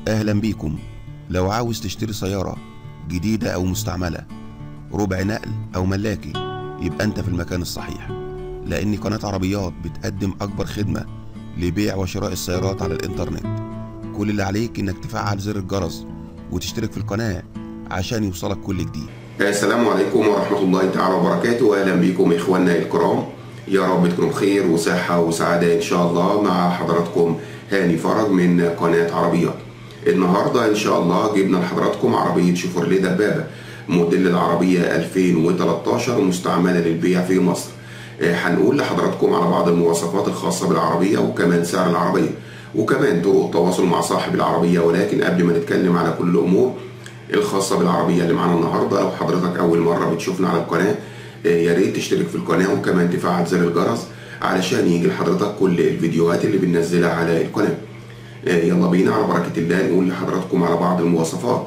أهلا بيكم لو عاوز تشتري سيارة جديدة أو مستعملة ربع نقل أو ملاكي يبقى أنت في المكان الصحيح لأن قناة عربيات بتقدم أكبر خدمة لبيع وشراء السيارات على الإنترنت كل اللي عليك إنك تفعل زر الجرس وتشترك في القناة عشان يوصلك كل جديد السلام عليكم ورحمة الله تعالى وبركاته أهلا بكم إخواننا الكرام يا رب تكونوا بخير وصحة وسعادة إن شاء الله مع حضراتكم هاني فرج من قناة عربيات النهاردة إن شاء الله جبنا لحضراتكم عربية شيفورليه دبابة موديل العربية 2013 مستعملة للبيع في مصر آه، هنقول لحضراتكم على بعض المواصفات الخاصة بالعربية وكمان سعر العربية وكمان طرق التواصل مع صاحب العربية ولكن قبل ما نتكلم على كل الأمور الخاصة بالعربية اللي معانا النهاردة لو حضرتك أول مرة بتشوفنا على القناة آه، يا ريت تشترك في القناة وكمان تفعل زر الجرس علشان يجي لحضرتك كل الفيديوهات اللي بننزلها على القناة آه، يلا بينا على بركة الله نقول لحضراتكم على بعض المواصفات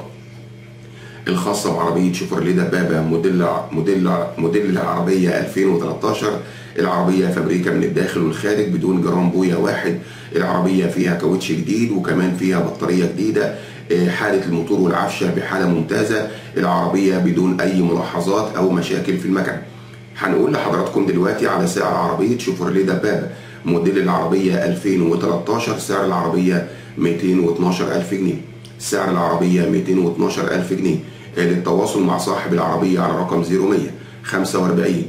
الخاصة بعربية شيفروليه دبابة موديل موديل موديل العربية 2013 العربية فابريكا من الداخل والخارج بدون جرام بويا واحد العربية فيها كاوتش جديد وكمان فيها بطارية جديدة آه، حالة الموتور والعفشة بحالة ممتازة العربية بدون أي ملاحظات أو مشاكل في المكن هنقول لحضراتكم دلوقتي على سعر عربية شيفروليه دبابة موديل العربية 2013 سعر العربية 212 ألف جنيه سعر العربية 212 ألف جنيه للتواصل مع صاحب العربية على رقم 0100 45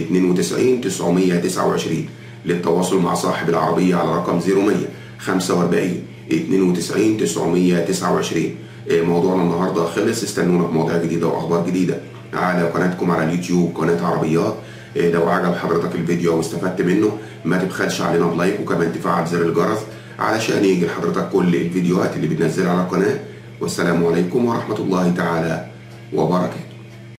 92 929 للتواصل مع صاحب العربية على رقم 0100 45 92 929 آه، موضوعنا النهارده خلص استنونا بمواضيع جديدة وأخبار جديدة على قناتكم على اليوتيوب قناة عربيات آه، لو عجب حضرتك الفيديو واستفدت منه ما تبخلش علينا بلايك وكمان تفعل زر الجرس علشان يجي لحضرتك كل الفيديوهات اللي بننزلها على القناة والسلام عليكم ورحمة الله تعالى وبركاته